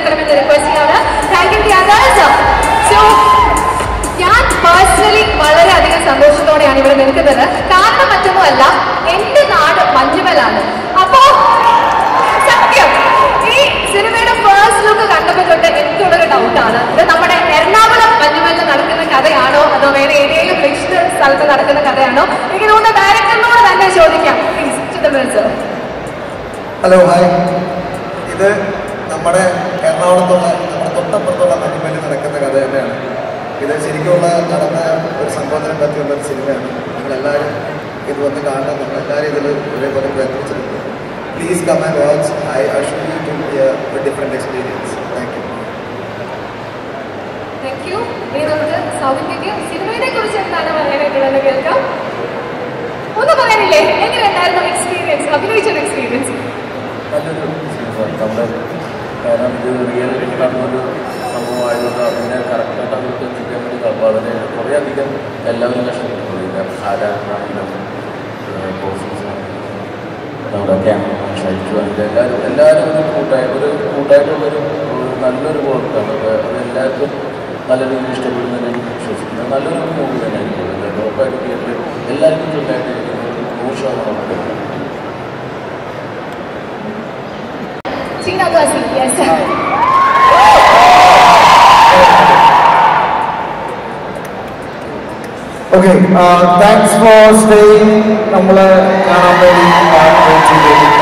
കൊടുക്കണമെന്ന് റിക്വസ്റ്റ് ചെയ്യാണ് thank you so ഞാൻ പേഴ്സണലി വളരെയധികം സന്തോഷത്തോടെയാണ് ഇവിടെ നിൽക്കുന്നത് കാരണം മറ്റൊന്നുമല്ല എന്റെ നാട് മഞ്ഞുമലാണ് അപ്പോ സത്യം ഈ സിനിമയുടെ ഫസ്റ്റ് ലുക്ക് കണ്ടപ്പോൾ തൊട്ട് എനിക്കുള്ളൊരു ഡൗട്ടാണ് ഇത് നമ്മുടെ എറണാകുളം മഞ്ഞുമലിൽ നടക്കുന്ന കഥയാണോ അതോ വേറെ ഏതെങ്കിലും ഫിക്ഷൻ സ്ഥലത്ത് നടക്കുന്ന കഥയാണോ എനിക്ക് തോന്നുന്നു ഡയറക്ടറിനോട് തന്നെ ചോദിക്കാം please Chidambaram sir hello hi ഇത് നമ്മുടെ എറണാകുളത്തുള്ള നമ്മുടെ തൊട്ടപ്പുറത്തുള്ള മഞ്ഞുമല്ലി നടക്കുന്ന കഥ തന്നെയാണ് ഇത് ശരിക്കുമുള്ള നടന്ന ഒരു സംഭവത്തിനെ പറ്റിയുള്ള ഒരു സിനിമയാണ് നിങ്ങളെല്ലാവരും ഇത് വന്ന് കാണണം നമ്മളെല്ലാവരും ഇതിൽ ഒരേപോലെ പ്രയത്നിച്ചിട്ടുണ്ട് please come and watch I wish you to be different experience thank you thank you ഇനി നമുക്ക് സൗമിന്യക്ക് സിനിമയെ കുറിച്ച് എന്താണ് പറയാനായിട്ടുള്ളത് കേൾക്കാം ഒന്നും പറയാനില്ലേ എങ്ങനെയുണ്ടായിരുന്നു എക്സ്പീരിയൻസ് അഭിനയിച്ചൊരു എക്സ്പീരിയൻസ് നല്ലൊരു സീരീസാണ് നമ്മുടെ കാരണം ഇത് റിയൽ നടന്നൊരു സംഭവമായതുകൊണ്ട് അതിനെ കറക്റ്റായിട്ട് അവർക്ക് ചെയ്യാൻ വേണ്ടി വളരെ കുറേയധികം എല്ലാവരും കഷ്ടപ്പെട്ടു ഇതിൻ്റെ ആരാണെങ്കിലും കോഴ്സസ് നമ്മുടെ ക്യാമറ ഷൈറ്റു അതിൻ്റെ എല്ലാവരും എല്ലാവരും ഒരു കൂട്ടായ ഒരു കൂട്ടായിട്ടുള്ളൊരു ഒരു നല്ലൊരു വർക്കാണ് അത് എല്ലാവർക്കും നല്ല രീതിയിൽ ഇഷ്ടപ്പെടുന്നതിനെ വിശ്വസിക്കുന്നു നല്ലൊരു മൂവി തന്നെ ആയിരിക്കും ഉറപ്പായിട്ട് തിയേറ്ററിൽ എല്ലാവർക്കും ചുറ്റായിട്ടിരിക്കുന്ന ഒരു നൂറ് ശതമാനം ഉണ്ട് Tina Gossi, yes. Okay thanks for staying നമ്മളെ കാണാൻ വേണ്ടി താങ്ക്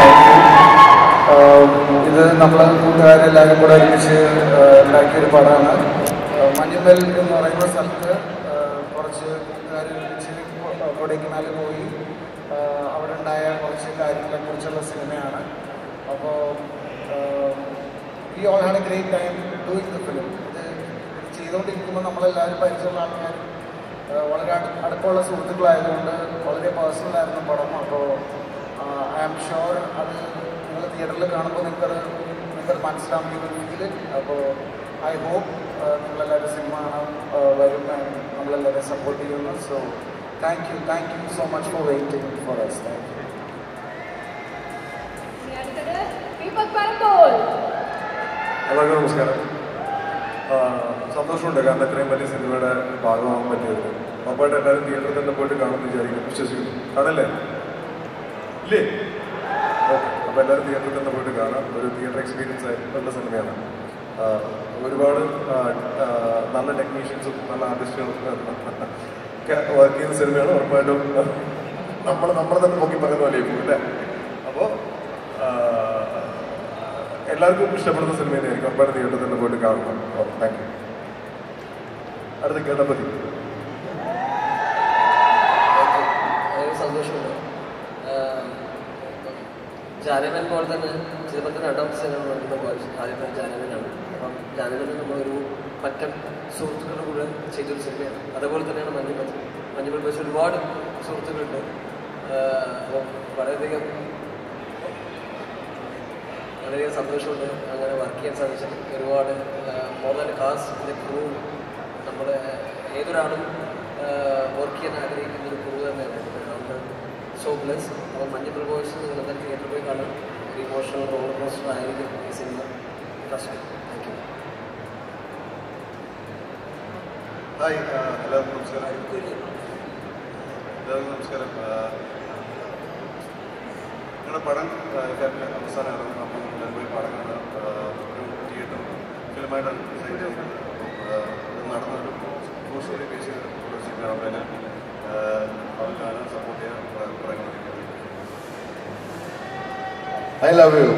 യു ഇത് നമ്മളെ കൂട്ടുകാരെല്ലാവരും കൂടെ ഒരുമിച്ച് ആഹ് ഉണ്ടാക്കിയൊരു പടമാണ് ആഹ് മഞ്ഞുമൽ എന്ന് പറയുന്ന സ്ഥലത്ത് ആഹ് കുറച്ച് കൂട്ടുകാർ ഒരുമിച്ച് കൊ- കൊടൈക്കനാലിൽ പോയി ആഹ് അവിടെ ഉണ്ടായ കുറച്ച് കാര്യങ്ങളെ കുറിച്ചുള്ള സിനിമയാണ് അപ്പോൾ we all had a great time doing the film ഇത് ചെയ്തുകൊണ്ടിരിക്കുമ്പോൾ നമ്മളെല്ലാവരും പരിചയമുള്ള ആൾക്കാരും ആഹ് വളരെ അടു- അടുപ്പമുള്ള സുഹൃത്തുക്കളായതുകൊണ്ട് വളരെ പേഴ്സണൽ ആയിരുന്നു പടം അപ്പോൾ ഐ ആം ഷുവർ അത് നിങ്ങൾ തിയേറ്ററിൽ കാണുമ്പോൾ നിങ്ങൾക്കത് നിങ്ങൾക്കത് മനസ്സിലാവും യു വിൽ ഫീൽ അപ്പോൾ ഐ ഹോപ്പ് നിങ്ങളെല്ലാവരും സിനിമ കാണാൻ ആഹ് വരും and നമ്മളെല്ലാവരും സപ്പോർട്ട് ചെയ്യുന്നു so thank you thank you so much for waiting for us thank you ഇനി അടുത്തത് ദീപക് പരന്തോൾ എല്ലാവർക്കും നമസ്കാരം ആ, സന്തോഷമുണ്ട് കാരണം ഇത്രയും വലിയ സിനിമയുടെ ഭാഗമാകാൻ പറ്റിയത് ഉറപ്പായിട്ട് എല്ലാവരും തിയേറ്ററിൽ തന്നെ പോയിട്ട് കാണുമെന്ന് വിചാരിക്കും വിശ്വസിക്കുന്നു കാണല്ലേ ഇല്ലേ ഓക്കെ അപ്പോൾ എല്ലാവരും തിയേറ്ററിൽ തന്നെ പോയിട്ട് കാണാം ഒരു തിയേറ്റർ എക്സ്പീരിയൻസ് ആയിട്ടുള്ള സിനിമയാണ് ആ, ഒരുപാട് ആ, ആ, നല്ല ടെക്നീഷ്യൻസും നല്ല ആർട്ടിസ്റ്റുകളും വർക്ക് ചെയ്യുന്ന സിനിമയാണ് ഉറപ്പായിട്ടും നമ്മൾ നമ്മളെ തന്നെ നോക്കി പറയുന്ന പോലെ ഇപ്പോൾ അല്ലേ അപ്പോൾ എല്ലാവർക്കും ഇഷ്ടപ്പെടുന്ന സിനിമ തന്നെയായിരിക്കും ഉറപ്പായിട്ട് തിയേറ്ററിൽ തന്നെ പോയിട്ട് കാണണം താങ്ക് യു അടുത്ത ഗണപതി വളരെ സന്തോഷമുണ്ട് ജാനവൻ പോലെ തന്നെ ചിലപ്പോൾ രണ്ടാമത്തെ സിനിമ നടക്കുന്ന പോലെ ആദ്യത്തെ ജാനവനാണ് അപ്പം ജാനവൻ നമ്മളൊരു പറ്റം സുഹൃത്തുക്കളുടെ കൂടെ ചെയ്തൊരു സിനിമയാണ് അതേപോലെ തന്നെയാണ് മഞ്ഞുമൽ മഞ്ഞുമൽ വെച്ച് ഒരുപാട് സുഹൃത്തുക്കളുണ്ട് ആഹ് അപ്പം വളരെയധികം വളരെയധികം സന്തോഷമുണ്ട് അങ്ങനെ വർക്ക് ചെയ്യാൻ സാധിച്ചത് ഒരുപാട് മോർ ദാൻ കാസ്റ്റ് ക്രൂ നമ്മുടെ ഏതൊരാളും വർക്ക് ചെയ്യാൻ ആഗ്രഹിക്കുന്ന ഒരു ക്രൂ തന്നെയാണ് നമ്മൾ സോ ബ്ലസ് അപ്പോൾ മഞ്ഞുമൽ ബോയ്സ് നിങ്ങൾ എന്തായാലും തിയേറ്ററിൽ പോയി കാണാം ഒരു ഇമോഷണൽ റോളർ കോസ്റ്റർ ആയിരിക്കും ഈ സിനിമ ഫസ്റ്റ് താങ്ക് യു ഹായ് എല്ലാവർക്കും നമസ്കാരം എല്ലാവർക്കും നമസ്കാരം നിങ്ങളുടെ പടം കേരള അവസാനം ഇറങ്ങും അപ്പം നിങ്ങൾ പോയി പടം കാണാം ഒരു തിയേറ്റർ ഫിലിമായിട്ടാണ് ഡിസൈൻ ചെയ്തത് അപ്പം നടന്നൊരു ട്രൂ സ്റ്റോറി ബേസ് ചെയ്ത സിനിമയാണ് അപ്പം എന്നെ അവൻ കാണാൻ സപ്പോർട്ട് ചെയ്യാൻ പറയുന്നത് I love you.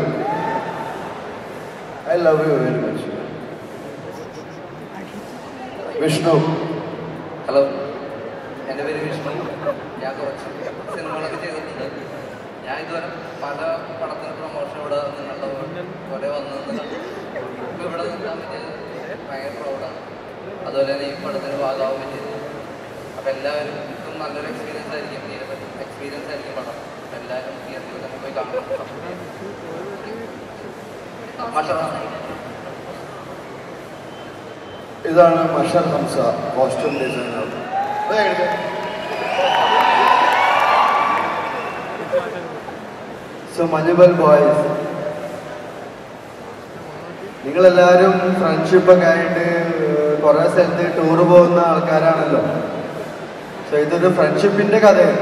I love you very much. Vishnu hello എൻ്റെ പേര് വിഷ്ണു ഞാൻ കുറച്ച് സിനിമകളൊക്കെ ചെയ്തിട്ടുണ്ട് ഞാൻ ഇതുവരെ പല പടത്തിന് പ്രൊമോഷൻ ഇവിടെ നിങ്ങളുടെ പോലെ വന്നു ഇപ്പോൾ ഇവിടെ നിൽക്കാൻ പറ്റിയത് ഭയങ്കര പ്രൗഡാണ് അതുപോലെ തന്നെ ഈ പടത്തിന് ഭാഗമാവാൻ പറ്റിയത് അപ്പോൾ എല്ലാവരും ഇതും നല്ലൊരു എക്സ്പീരിയൻസ് ആയിരിക്കും എക്സ്പീരിയൻസ് ആയിരിക്കും പടം അപ്പോൾ എല്ലാവരും തിയേറ്ററിൽ തന്നെ പോയി കാണണം മഷറാണ് ഇതാണ് Mashar Hamsa costume designer so Manjummel Boys നിങ്ങളെല്ലാവരും ഫ്രണ്ട്ഷിപ്പൊക്കെ ആയിട്ട് കുറേ സ്ഥലത്ത് ടൂർ പോകുന്ന ആൾക്കാരാണല്ലോ സോ ഇതൊരു ഫ്രണ്ട്ഷിപ്പിന്റെ കഥയാണ്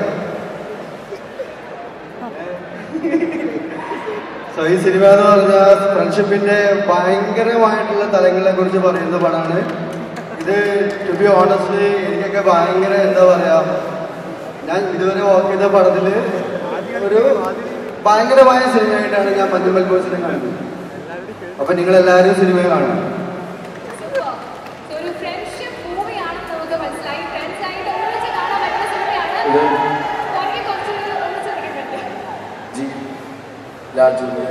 സോ ഈ സിനിമ എന്ന് പറഞ്ഞാൽ ഫ്രണ്ട്ഷിപ്പിന്റെ ഭയങ്കരമായിട്ടുള്ള തലങ്ങളെ കുറിച്ച് പറയുന്ന പടമാണ് ഇത് ടു ബി ഓണസ്റ്റ്ലി എനിക്കൊക്കെ ഭയങ്കര എന്താ പറയാ ഞാൻ ഇതുവരെ വർക്ക് ചെയ്ത പടത്തില് ഒരു ഭയങ്കരമായ സിനിമയായിട്ടാണ് ഞാൻ മഞ്ഞുമൽ ബോസിനെ കാണുന്നത് അപ്പൊ നിങ്ങൾ എല്ലാവരും സിനിമ കാണണം So, ഒരു ഫ്രണ്ട്ഷിപ്പ് മൂവിയാണെന്ന് നമുക്ക് മനസ്സിലായി ഫ്രണ്ട്സ് ആയിട്ട് ഒരുമിച്ച് കാണാൻ പറ്റുന്ന സിനിമയാണ് ഇത് പുറകെ കുറച്ച് ഒന്നിച്ച് നിൽക്കുന്നുണ്ട് ജി ലാൽ ജൂനിയർ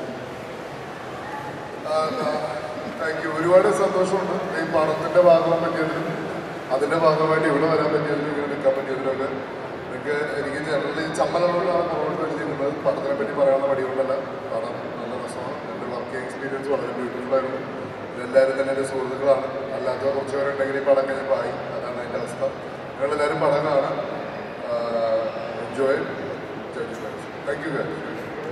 താങ്ക് യു ഒരുപാട് സന്തോഷമുണ്ട് ഈ പടത്തിന്റെ ഭാഗമാകാൻ പറ്റിയതിലും അതിന്റെ ഭാഗമായിട്ട് ഇവിടെ വരാൻ പറ്റിയതിലും ഇവിടെ നിൽക്കാൻ പറ്റിയതിലൊക്കെ എനിക്ക് എനിക്ക് ജനറലി ചമ്മലുള്ളതാണ് പുറകോട്ട് വെച്ചിരിക്കുന്നത് പടത്തിനെ പറ്റി പറയാനുള്ള മടികൊണ്ടല്ല പടം നല്ല രസമാണ് എൻ്റെ വർക്കിംഗ് എക്സ്പീരിയൻസ് വളരെ ബ്യൂട്ടിഫുൾ ആയിരുന്നു ഇതെല്ലാവരും തന്നെ എൻ്റെ സുഹൃത്തുക്കളാണ് അല്ലാത്ത കുറച്ച് പേരുണ്ടെങ്കിൽ ഈ പടം കഴിഞ്ഞപ്പോൾ ആയി അതാണ് എൻ്റെ അവസ്ഥ നിങ്ങളെല്ലാവരും പടം കാണാം എൻജോയ് താങ്ക് യു ഗൈസ്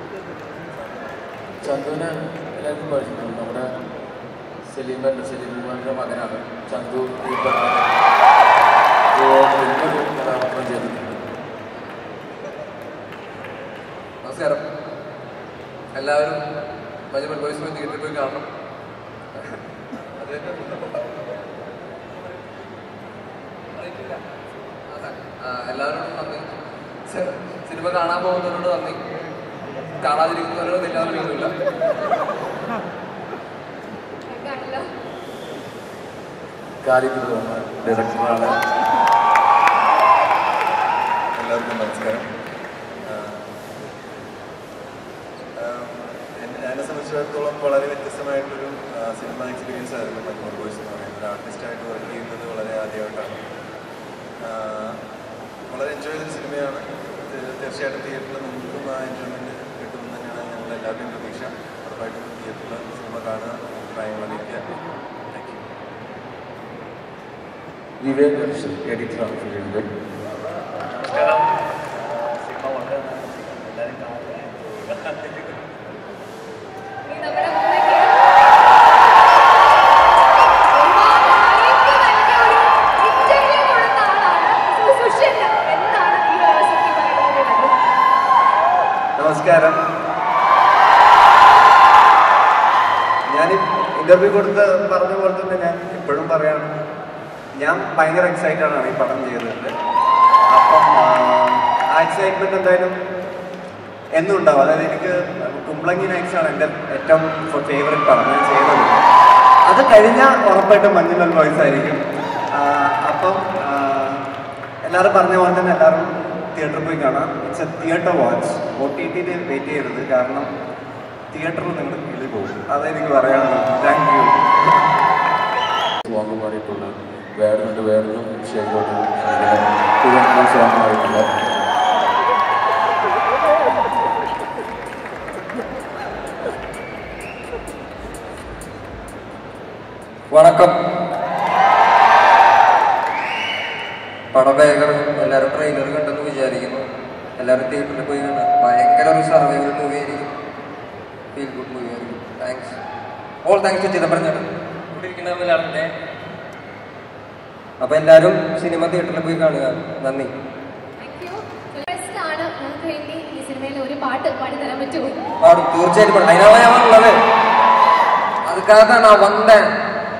ചന്തുവിനെ എല്ലാവർക്കും പഠിച്ചിട്ടുണ്ട് നമ്മുടെ സലീമൻ്റെ സലീമുമാരുടെ മകനാണ് ചന്തു ഈ പറഞ്ഞ വലിയൊരു കഥാപാത്രം ചെയ്തിട്ടുണ്ട് നമസ്കാരം എല്ലാവരും മഞ്ഞുമൽ ബോയ്സ് പോയി തിയേറ്ററിൽ പോയി കാണണം അത് അതെ. ആ, എല്ലാവരോടും നന്ദി സി- സിനിമ കാണാൻ പോകുന്നവരോട് നന്ദി കാണാതിരിക്കുന്നവരോട് ഇല്ലാതിരിക്കുന്നില്ല കാണില്ല കാലിദ് റഹ്മാൻ ഡയറക്ടറാണ് എല്ലാവർക്കും നമസ്കാരം ആഹ് ആഹ് എന്നെ- എന്നെ സംബന്ധിച്ചിടത്തോളം വളരെ വ്യത്യസ്തമായിട്ടൊരു ആഹ് സിനിമ എക്സ്പീരിയൻസ് ആയിരുന്നു മഞ്ഞൂർ ബോയ്സ് എന്ന് പറയുന്നത് ഒരു ആർട്ടിസ്റ്റായിട്ട് വർക്ക് ചെയ്യുന്നത് വളരെ ആദ്യമായിട്ടാണ് ആഹ് വളരെ എൻജോയ് ചെയ്തൊരു സിനിമയാണ് തീ- തീർച്ചയായിട്ടും തിയേറ്ററിൽ നിങ്ങൾക്കും ആ എൻജോയ്മെൻറ്റ് കിട്ടുമെന്ന് തന്നെയാണ് ഞങ്ങൾ എല്ലാവരുടെയും പ്രതീക്ഷ ഉറപ്പായിട്ടും തിയേറ്ററിൽ സിനിമ കാണുക അഭിപ്രായങ്ങൾ അറിയിക്കുക താങ്ക് യു വിവേക് എഡിറ്ററാണ് ഫിലിമിൻ്റെ നമസ്കാരം സിനിമ വളരെ എല്ലാവരും കാണുക ഈ നമ്മുടെ മൂവിക്ക് ഒരുപാട് ഹൈപ്പ് നൽകിയ ഒരു interview കൊടുത്ത ആളാണ്. സു- സുഷിൻ എന്താണ് ഈ ഒരു അവസരത്തിൽ പറയാനുള്ളത്? നമസ്കാരം ഞാൻ ഇന്റർവ്യൂ കൊടുത്ത് പറഞ്ഞ പോലെ തന്നെ ഞാൻ ഇപ്പോഴും പറയാണ് ഞാൻ ഭയങ്കര എക്സൈറ്റഡ് ആണ് ഈ പടം ചെയ്തത് അപ്പം ആ എക്സൈറ്റ്മെന്റ് എന്തായാലും എന്നും ഉണ്ടാവും അതായത് എനിക്ക് കുമ്പളങ്ങി നൈറ്റ്സ് ആണ് എൻ്റെ ഏറ്റവും ഫേവറേറ്റ് പടം ഞാൻ ചെയ്യുന്നത് അത് കഴിഞ്ഞാൽ ഉറപ്പായിട്ടും മഞ്ഞുമൽ വോയിസ് ആയിരിക്കും ആ, അപ്പം ആ, എല്ലാവരും പറഞ്ഞ പോലെ തന്നെ എല്ലാവരും തിയേറ്ററിൽ പോയി കാണാം it's a theatre watch O T ടിയിൽ വെയിറ്റ് ചെയ്യരുത് കാരണം തിയേറ്ററിൽ നിങ്ങൾ കിളി പോകും അതെനിക്ക് പറയാനുള്ളത് താങ്ക് യു സോങ് പാടിയിട്ടുള്ള വേറൊരു വേറൊരു ശരിയോട് പുതിയ സോങ് പാടിയിട്ടുണ്ട് വണക്കം പടം വേഗം എല്ലാവരും ട്രെയിലർ കണ്ടെന്ന് വിചാരിക്കുന്നു എല്ലാവരും തിയേറ്ററിൽ പോയി കണ്ട ഭയങ്കര ഒരു സർവൈവൽ മൂവി ആയിരിക്കും ഫീൽ ഗുഡ് മൂവി ആയിരിക്കും thanks all thanks to Chidambaram ചേട്ടൻ ഇവിടെ ഇരിക്കുന്നവരുടെ അപ്പൊ എല്ലാവരും സിനിമ തിയേറ്ററിൽ പോയി കാണുക നന്ദി Thank you. Best ആണ് നമുക്ക് വേണ്ടി ഈ സിനിമയിൽ ഒരു പാട്ട് പാടി തരാൻ പറ്റുമോ പാടും തീർച്ചയായിട്ടും പാടും അതിനാണ് ഞാൻ വന്നത് അതുക്കാக நான் வந்தேன்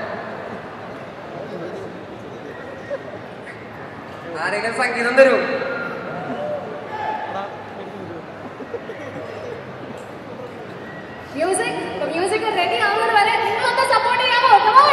ആരെങ്കിലും സംഗീതം തരൂ മ്യൂസിക് മ്യൂസിക് റെഡി ആവുന്നത് വരെ നിങ്ങളൊന്ന് സപ്പോർട്ട് ചെയ്യാമോ കമോൺ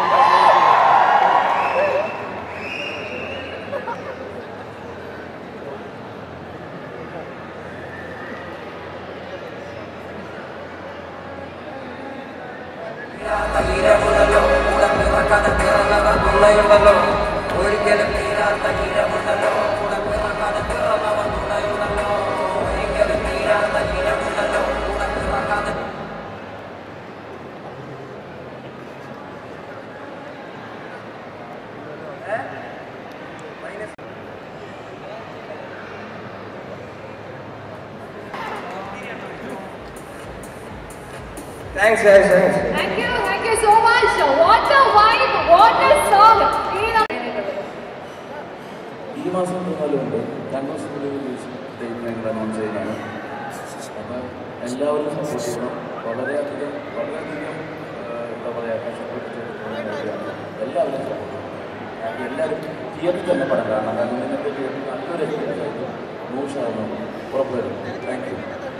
ഉണ്ടല്ലോ ഒരിക്കലും തീരാത്ത തീരമുണ്ടല്ലോ കൂടെ പിറക്കാതെ പിറന്നവൻ തുണയുണ്ടല്ലോ ഒരിക്കലും തീരാത്ത തീരമുണ്ടല്ലോ കൂടെ പിറക്കാതെ thanks thanks thanks thank you ഈ മാസം ഇരുപത്തിനാലുണ്ട് രണ്ട് ദിവസത്തിനുള്ളിൽ റിലീസ് ഡേറ്റ് ഞങ്ങൾ അനൗൺസ് ചെയ്യുന്നതാണ് അപ്പോൾ എല്ലാവരും സപ്പോർട്ട് ചെയ്യണം വളരെയധികം വളരെയധികം ആ, എന്താ പറയുക കഷ്ടപ്പെട്ട് ചെയ്തിട്ടുള്ള കാര്യമാണ് എല്ലാവരും സപ്പോർട്ട് ചെയ്യണം കാരണം എല്ലാവരും തിയേറ്ററിൽ തന്നെ പടം കാണണം കാരണം നിങ്ങൾക്ക് തിയേറ്ററിൽ നല്ലൊരു എക്സ്പീരിയൻസ് ആയിട്ട് നൂറ് ശതമാനം ഉറപ്പ് വരുന്നു താങ്ക് യു